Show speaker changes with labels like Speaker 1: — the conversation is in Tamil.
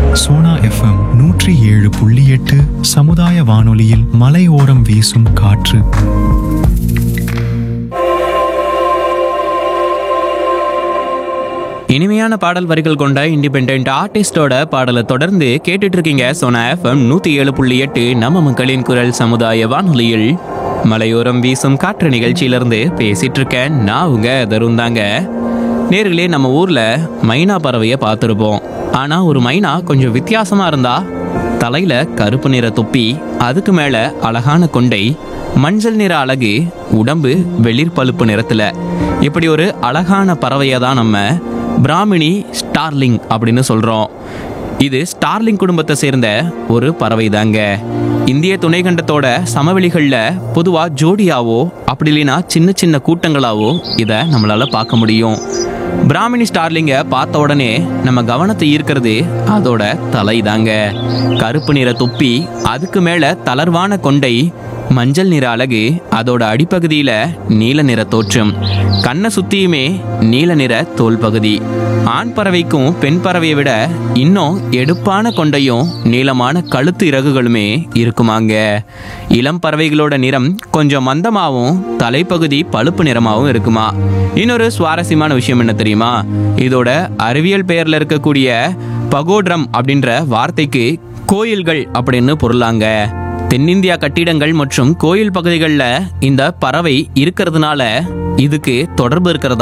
Speaker 1: சோனா எஃப்எம் நூற்றி ஏழு புள்ளி எட்டு சமுதாய வானொலியில் மலையோரம் வீசும் காற்று
Speaker 2: இனிமையான பாடல் வரிகள் கொண்ட இண்டிபெண்ட் ஆர்டிஸ்டோட பாடலை தொடர்ந்து கேட்டுட்டு இருக்கீங்க சோனா எஃப்எம் நூத்தி ஏழு புள்ளி எட்டு நம்ம மக்களின் குரல் சமுதாய வானொலியில் மலையோரம் வீசும் காற்று நிகழ்ச்சியிலிருந்து பேசிட்டு இருக்கேன் நான் உங்க தருண் தாங்க நேர்களே நம்ம ஊர்ல மைனா பறவையை பார்த்துருப்போம் ஆனா ஒரு மைனா கொஞ்சம் வித்தியாசமா இருந்தா தலையில கருப்பு நிற தொப்பி அதுக்கு மேல அழகான கொண்டை மஞ்சள் நிற அழகு உடம்பு வெளிர் பழுப்பு நிறத்துல இப்படி ஒரு அழகான பறவையை தான் நம்ம பிராமினி ஸ்டார்லிங் அப்படின்னு சொல்றோம் இது ஸ்டார்லிங் குடும்பத்தை சேர்ந்த ஒரு பறவை தாங்க இந்திய துணைக்கண்டத்தோட சமவெளிகளில் பொதுவா ஜோடியாவோ அப்படி இல்லைன்னா சின்ன சின்ன கூட்டங்களாவோ இதை நம்மளால பார்க்க முடியும் பிராமினி ஸ்டார்லிங்கை பார்த்த உடனே நம்ம கவனத்தை ஈர்க்கிறது அதோட தலை தாங்க கருப்பு நிற தொப்பி அதுக்கு மேல தளர்வான கொண்டை மஞ்சள் நிற அழகு அதோட அடிப்பகுதியில நீல நிற தோற்றம் கண்ணை சுத்தியுமே நீல நிற தோல் பகுதி ஆண் பறவைக்கும் பெண் பறவையை விட இன்னும் எடுப்பான கொண்டையும் நீளமான கழுத்து இறகுகளுமே இருக்குமாங்க இளம் பறவைகளோட நிறம் கொஞ்சம் மந்தமாகவும் தலைப்பகுதி பழுப்பு நிறமாகவும் இருக்குமா இன்னொரு சுவாரஸ்யமான விஷயம் என்ன தெரியுமா இதோட அறிவியல் பெயர்ல இருக்கக்கூடிய பகோட்ரம் அப்படின்ற வார்த்தைக்கு கோயில்கள் அப்படின்னு பொருளாங்க தென்னிந்தியா கட்டிடங்கள் மற்றும் கோயில் பகுதிகளில் இந்த பறவை இருக்கிறதுனால இதுக்கு தொடர்பு இருக்கிறதா